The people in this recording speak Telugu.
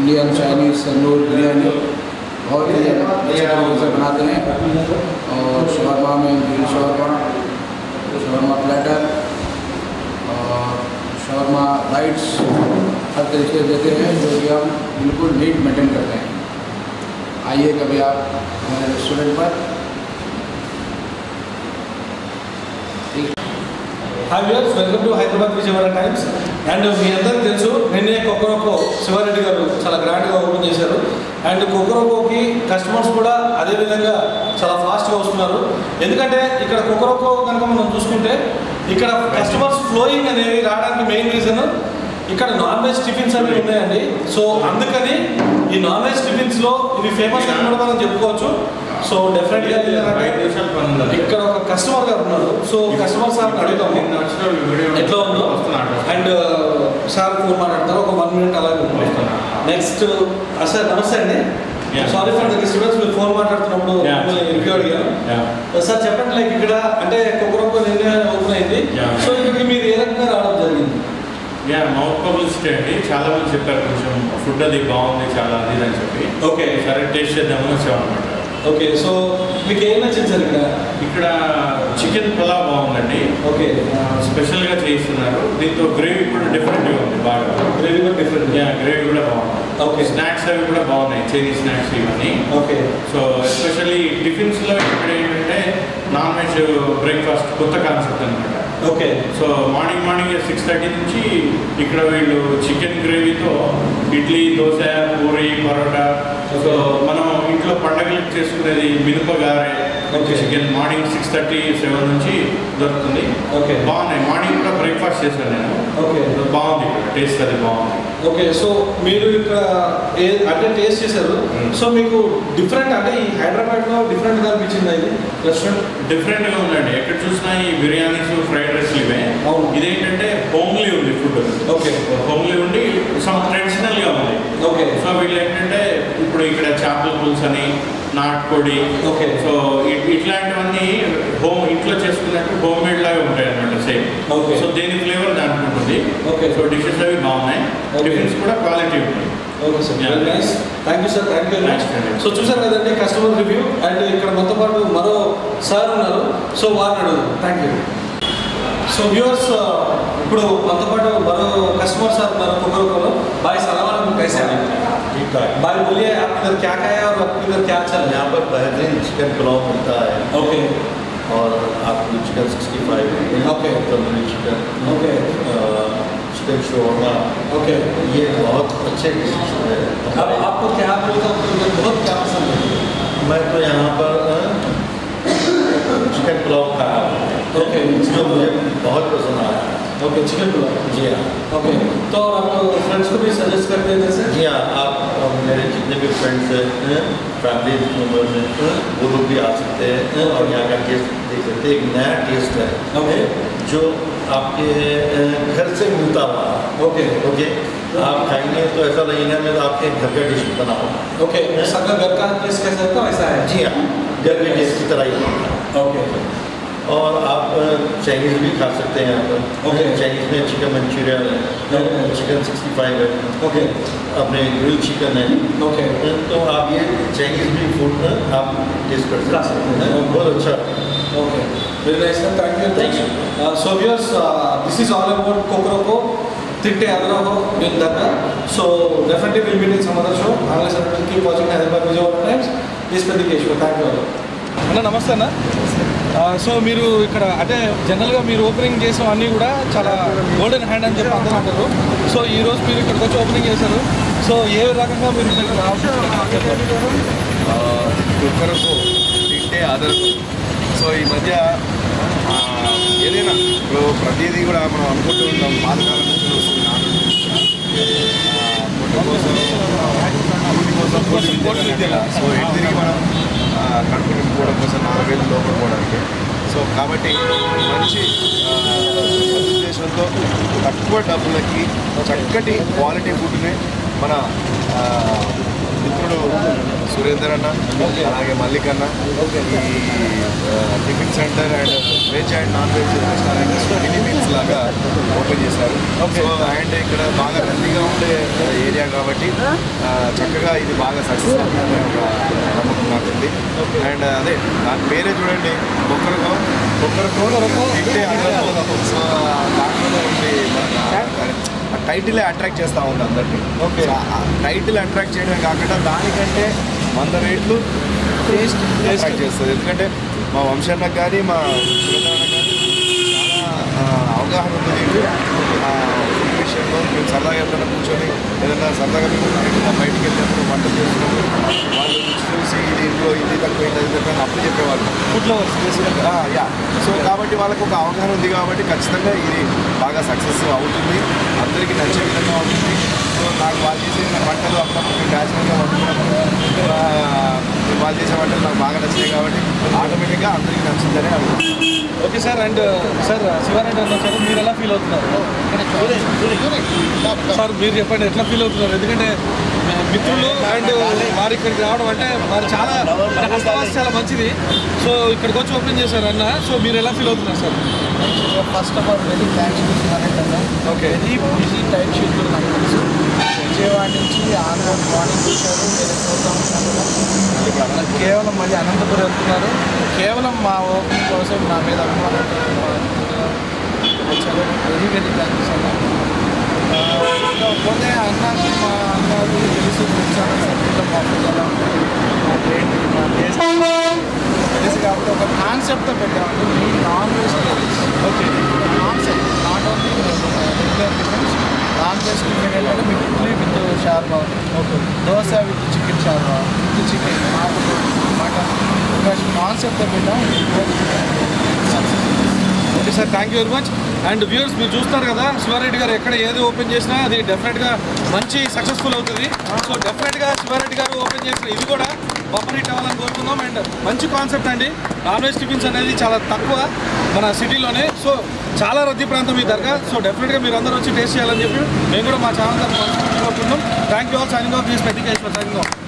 इंडियन चाइनीज़ तंदूर बिरयानी बहुत ही अच्छे तरीके से बनाते हैं और शवरमा में ग्रिल शवरमा शवरमा प्लेटर और शवरमा राइट्स हर तरीके से देते हैं जो कि हम बिल्कुल नीट मेंटेन करते हैं आइए कभी आप हमारे रेस्टोरेंट पर hi viewers welcome to Hyderabad Vijayawada times and మీ అందరికీ తెలుసు నిన్నే కొకరోకో శివారెడ్డి గారు చాలా గ్రాండ్గా ఓపెన్ చేశారు అండ్ కొకరోకోకి కస్టమర్స్ కూడా అదే విధంగా చాలా ఫాస్ట్గా వస్తున్నారు ఎందుకంటే ఇక్కడ కొకరోకో కనుక మనం చూసుకుంటే ఇక్కడ కస్టమర్స్ ఫ్లోయింగ్ అనేవి రావడానికి మెయిన్ రీజన్ ఇక్కడ నాన్ వెజ్ టిఫిన్స్ అనేవి ఉన్నాయండి సో అందుకని ఈ నాన్ వెజ్ టిఫిన్స్లో ఇవి ఫేమస్ అని కూడా మనం చెప్పుకోవచ్చు సో డెఫినెట్గా ఇక్కడ ఒక కస్టమర్ గారు ఉన్నారు సో కస్టమర్ సార్ అడుగుతాము ఎట్లా ఉందో అండ్ సార్ ఫోన్ మాట్లాడతారు ఒక వన్ మినిట్ అలాగే నెక్స్ట్ సార్ నమస్తే అండి Yeah. Sorry for the disturbance మీరు ఫోన్ మాట్లాడుతున్నప్పుడు Yeah. మిమ్మల్ని రివ్యూ అడిగాను సార్ చెప్పండి లైక్ ఇక్కడ అంటే కొకరొక్క నిన్న ఓపెన్ అయింది Yeah. సో ఇక్కడికి మీరు ఏ రకంగా రావడం జరిగింది యా మౌత్ పబ్లిసిటీ అండి చాలా మంది చెప్పారు కొంచెం ఫుడ్ అది బాగుంది చాలా అది ఇది అని చెప్పి ఓకే సరే టేస్ట్ చేద్దామని వచ్చామన్నమాట ఓకే సో మీకు ఏం నచ్చింది సార్ ఇక్కడ ఇక్కడ చికెన్ పులావ్ బాగుందండి ఓకే స్పెషల్గా చేస్తున్నారు దీంతో గ్రేవీ కూడా డిఫరెంట్గా ఉంది బాగా గ్రేవీ కూడా డిఫరెంట్ యా గ్రేవీ కూడా బాగుంది ఓకే స్నాక్స్ అవి కూడా బాగున్నాయి చైనీస్ స్నాక్స్ ఇవన్నీ ఓకే సో ఎస్పెషల్లీ టిఫిన్స్లో ఇక్కడ ఏంటంటే నాన్ వెజ్ బ్రేక్ఫాస్ట్ కొత్త కాన్సెప్ట్ అనమాట okay so morning morning six thirty నుంచి ఇక్కడ వీళ్ళు చికెన్ గ్రేవీతో ఇడ్లీ దోశ పూరి పరోటా సో మనం ఇంట్లో పండగలకు చేసుకునేది మినప గారె Okay. Chicken morning six thirty seven నుంచి దొరుకుతుంది Okay. బాగున్నాయి మార్నింగ్ కూడా బ్రేక్ఫాస్ట్ చేశాను నేను ఓకే బాగుంది ఇక్కడ టేస్ట్ అది బాగుంది ఓకే సో మీరు ఇక్కడ ఏ అంటే టేస్ట్ చేశారు Mm. సో మీకు డిఫరెంట్ అంటే ఈ హైదరాబాద్లో డిఫరెంట్గా అనిపించింది ఇది రెస్టారెంట్ డిఫరెంట్గా ఉందండి ఎక్కడ చూసినా ఈ బిర్యానీస్ ఫ్రైడ్ రైస్ ఇవే అవును. ఇదేంటంటే హోమ్లీ ఉంది ఫుడ్ ఓకే హోమ్లీ ఉండి సమ్ ట్రెడిషనల్గా ఉంది ఓకే సో వీళ్ళు ఏంటంటే ఇప్పుడు ఇక్కడ చేపల పులుసు అని నాటుకోడి ఓకే. సో ఇ- ఇట్లాంటివన్నీ హోమ్ ఇంట్లో చేసుకున్నట్టు హోమ్ మేడ్ లాగా ఉంటాయి అనమాట సేమ్ ఓకే. సో దేని ఫ్లేవర్ దానికి ఉంటుంది ఓకే. సో డిషెస్ అవి బాగున్నాయి ఓకే. టిఫిన్స్ కూడా క్వాలిటీ ఉంటాయి okay sir Yeah. Very nice thank you sir thank you very much Thanks, so చూసారు కదండి కస్టమర్ రివ్యూ అండ్ ఇక్కడ మనతో పాటు మరో సార్ ఉన్నారు సో వారిని అడుగుదాం థ్యాంక్ యూ సో వ్యూవర్స్ ఇప్పుడు మనతో పాటు మరో కస్టమర్ సార్ ఉన్నారు కుక్కరకోలో బాయ్ సలాం अलैकुम कैसे हैं ठीक ठाक भाई बोलिए आप इधर क्या खाए और आप इधर क्या चल रहा यहाँ पर बेहतरीन चिकन पुलाव मिलता है है ओके और आपको chicken sixty five Okay. Tandoori chicken okay chicken shawarma okay ये बहुत अच्छे डिशेज है अब आपको क्या बोलता हूँ आपको इधर बहुत क्या पसंद है मैं तो यहाँ पर अ, चिकन पुलाव खाया हूँ। Okay. जो मुझे बहुत पसंद आया ओके चिकन पुलाव जी हाँ ओके तो और आप फ्रेंड्स को भी सजेस्ट करते हैं जैसे जी हाँ आप अ, मेरे जितने भी फ्रेंड्स हैं फैमिली मेम्बर्स हैं वो लोग भी आ सकते हैं और यहाँ का टेस्ट देख सकते हैं एक नया टेस्ट है ओके जो आपके अ, घर से मिलता हुआ ओके ओके आप खाएंगे तो ऐसा लगेगा मैं तो आपके घर का डिश बना हुआ ओके सबका घर का टेस्ट कैसा होता है वैसा है जी हाँ घर के डिश की तरह ही होता है ओके और आप चाइनीज़ भी खा सकते हैं यहाँ पर Okay. चाइनीज़ में चिकन मंचूरियन है Okay. चिकन सिक्सटी फाइव है ओके अपने ग्रिल चिकन है ओके तो आप ये चाइनीज़ भी फूड आप टेस्ट कर खा सकते सकते हैं। हैं बहुत अच्छा है okay very nice sir thank you Thank you. So viewers this is all about కోక్రోకో తిట్టే అదనహో విత్ దగ్గర so definitely will meet in some other show unless keep watching Hyderabad Vijayawada times this పెద్ద కేశవ థ్యాంక్ యూ అన్న నమస్తే అన్న సో మీరు ఇక్కడ అంటే జనరల్గా మీరు ఓపెనింగ్ చేసిన అన్నీ కూడా చాలా గోల్డెన్ హ్యాండ్ అని చెప్పి అందరూ అంటారు సో ఈ రోజు మీరు ఇక్కడికి వచ్చి ఓపెనింగ్ చేశారు సో ఏ రకంగా మీరు ఇక్కడికి రావచ్చు కుక్కరకు తింటే ఆదరకు సో ఈ మధ్య ఆ, ఏదైనా ఇప్పుడు ప్రతిదీ కూడా మనం అనుకుంటూ ఉంటాం పాతకాలం నుంచి వస్తుంది నాన్న కోసం అభివృద్ధి కోసం కోటి విద్యలు విద్యల సో ఎటు తిరిగి మనం ఆ, కడుపు నింపుకోవడం కోసం నాలుగు వేలు లోపల పోవడానికి సో కాబట్టి మంచి ఆ, ఉద్దేశంతో తక్కువ డబ్బులకి చక్కటి క్వాలిటీ ఫుడ్ని మన ఆ, మిత్రుడు సురేందర్ అన్న అలాగే మల్లిక్ అన్న ఈ ఆ, tiffin centre and veg and non veg restaurants mini meals లాగా ఓపెన్ చేశారు సో అండ్ ఇక్కడ బాగా రద్దీగా ఉండే ఏరియా కాబట్టి ఆ, చక్కగా ఇది బాగా సక్సెస్ అవుతుందనే ఒక నమ్మకం నాకుంది అండ్ అదే దాని పేరే చూడండి ఒక్కరికో ఒక్కరికో తింటే అందరికో సో దాంట్లో ఉండి ఆ టైటిల్ అట్రాక్ట్ చేస్తూ ఉంది అందరినీ ఓకే టైటిల్ అట్రాక్ట్ చేయడం కాకుండా దానికంటే వంద రేట్లు టేస్ట్ అట్రాక్ట్ చేస్తుంది ఎందుకంటే మా వంశన్నకు కానీ మా సురేంద్రన్నకు కానీ చాలా ఆ, అవగాహన ఉంది దీంట్లో ఆ, ఫుడ్ విషయంలో మేము సరదాగా ఎప్పుడైనా కూర్చొని ఏదైనా సరదాగా మేము బయటకు బయటికి వెళ్ళినప్పుడు వంట చేసినప్పుడు వాళ్ళు రుచి చూసి దీంట్లో ఇది తక్కువ ఇది తక్కువ అప్పుడు చెప్పేవాళ్ళు ఫుడ్లో స్పెసిఫిక్గా యా సో కాబట్టి వాళ్ళకు ఒక అవగాహన ఉంది కాబట్టి ఖచ్చితంగా ఇది బాగా సక్సెస్ అవుతుంది అందరికీ నచ్చే విధంగా ఉంటుంది సో నాకు వాళ్ళు చేసే వంటలు అప్పుడప్పుడు క్యాజువల్గా వండుకున్నప్పుడు ఆ, వాళ్ళు చేసే వంటలు నాకు బాగా నచ్చినాయి కాబట్టి ఆటోమేటిక్గా అందరికీ నచ్చిందని అనుకుంటున్నాను okay sir and sir Siva Reddy అన్న సార్ మీరు ఎలా ఫీల్ అవుతున్నారు సార్ మీరు చెప్పండి ఎట్లా ఫీల్ అవుతున్నారు ఎందుకంటే మీ మిత్రులు అండ్ వారు ఇక్కడికి రావడం అంటే వారు చాలా మన హస్తవాసి చాలా మంచిది సో ఇక్కడికి వచ్చి ఓపెన్ చేశారు అన్న సో మీరు ఎలా ఫీల్ అవుతున్నారు sir first of all very thanks to సినారెట్ అన్న Okay. Very busy tight schedule నాకు తెలుసు విజయవాడ నుంచి ఆంధ్ర మార్నింగ్ వచ్చారు వేరే ప్రోగ్రామ్స్ కూడా కేవలం మళ్ళీ అనంతపురం వెళ్తున్నారు కేవలం మా ఓపెనింగ్ కోసం నా మీద అభిమానంతో వచ్చారు వెరీ వెరీ థ్యాంక్స్ అన్న ఆ, ఇంకా పోతే అన్నకి మా అన్నది తెలుసు చాలా సబ్జెక్ట్లో మా ఫుడ్ ఎలా ఉంటుంది మా ఏంటి మా టేస్ట్ తెలుసు కాబట్టి ఒక కాన్సెప్ట్తో పెట్టామండి మీ non veg okay concept not only regular tiffins non veg tiffin ఏంటంటే మీకు idli with shawarma okay dosa with chicken shawarma with chicken mutton ఒక కాన్సెప్ట్తో పెట్టాం success okay sir thank you very much and viewers మీరు చూస్తారు కదా శివారెడ్డి గారు ఎక్కడ ఏది ఓపెన్ చేసినా అది డెఫినెట్గా మంచి సక్సెస్ఫుల్ అవుతుంది సో డెఫినెట్గా శివారెడ్డి గారు ఓపెన్ చేసిన ఇది కూడా బొబ్బర్ హిట్ అవ్వాలని కోరుతున్నాం అండ్ మంచి కాన్సెప్ట్ అండి నాన్ వెజ్ టిఫిన్స్ అనేది చాలా తక్కువ మన సిటీలోనే సో చాలా రద్దీ ప్రాంతం ఈ దర్గా సో డెఫినెట్గా మీరు అందరూ వచ్చి టేస్ట్ చేయాలని చెప్పి మేము కూడా మా ఛానల్ తరఫున మనస్ఫూర్తిగా కోరుతున్నాం thank you all signing off this పెద్ద సైనింగ్ ఆఫ్